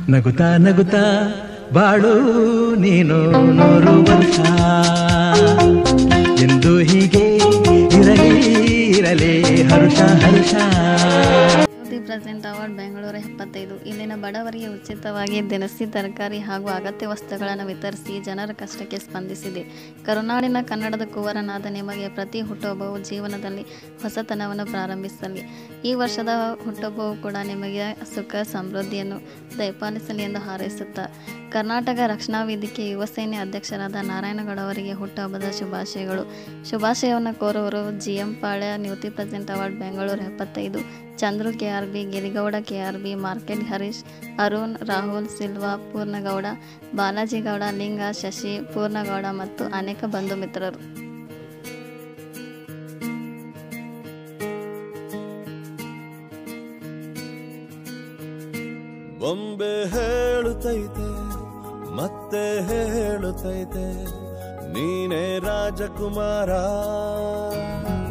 ನಗುತ್ತಾ ನಗುತ್ತಾ ಬಾಳು ನೀನು ನೂರು ವರ್ಷ ಎಂದು ಹೀಗೆ ಇರಲಿ ಇರಲಿ ಹರುಷ ಹರುಷ ದಿ ಪ್ರೆಸೆಂಟ್ ಅವಾರ್ಡ್ ಬೆಂಗಳೂರು ಎಪ್ಪತ್ತೈದು ಇಲ್ಲಿನ ಬಡವರಿಗೆ ಉಚಿತವಾಗಿ ದಿನಸಿ ತರಕಾರಿ ಹಾಗೂ ಅಗತ್ಯ ವಸ್ತುಗಳನ್ನು ವಿತರಿಸಿ ಜನರ ಕಷ್ಟಕ್ಕೆ ಸ್ಪಂದಿಸಿದೆ ಕರುನಾಡಿನ ಕನ್ನಡದ ಕುವರನಾದ ನಿಮಗೆ ಪ್ರತಿ ಹುಟ್ಟುಹಬ್ಬವು ಜೀವನದಲ್ಲಿ ಹೊಸತನವನ್ನು ಪ್ರಾರಂಭಿಸಲಿ ಈ ವರ್ಷದ ಹುಟ್ಟುಹಬ್ಬವು ಕೂಡ ನಿಮಗೆ ಸುಖ ಸಮೃದ್ಧಿಯನ್ನು ದಯಪಾಲಿಸಲಿ ಎಂದು ಹಾರೈಸುತ್ತಾ ಕರ್ನಾಟಕ ರಕ್ಷಣಾ ವೇದಿಕೆ ಯುವ ಸೇನೆ ಅಧ್ಯಕ್ಷರಾದ ನಾರಾಯಣಗೌಡ ಅವರಿಗೆ ಹುಟ್ಟುಹಬ್ಬದ ಶುಭಾಶಯಗಳು ಶುಭಾಶಯವನ್ನು ಕೋರುವರು ಜಿ ಎಂ ಪಾಳ್ಯ ನ್ಯೂತಿ ಪ್ರೆಸೆಂಟ್ ಅವಾರ್ಡ್ ಬೆಂಗಳೂರು ಎಪ್ಪತ್ತೈದು Chandru K R B Girigowda K R B market Harish Arun Rahul Silva Purnagowda Balaji Gowda Linga Shashi ಪೂರ್ಣಗೌಡ ಮತ್ತು ಅನೇಕ ಬಂಧು ಮಿತ್ರರು ಬೊಂಬೆ ಹೇಳುತ್ತೈತೆ ಮತ್ತೆ ಹೇಳುತ್ತೈತೆ ನೀನೇ ರಾಜಕುಮಾರ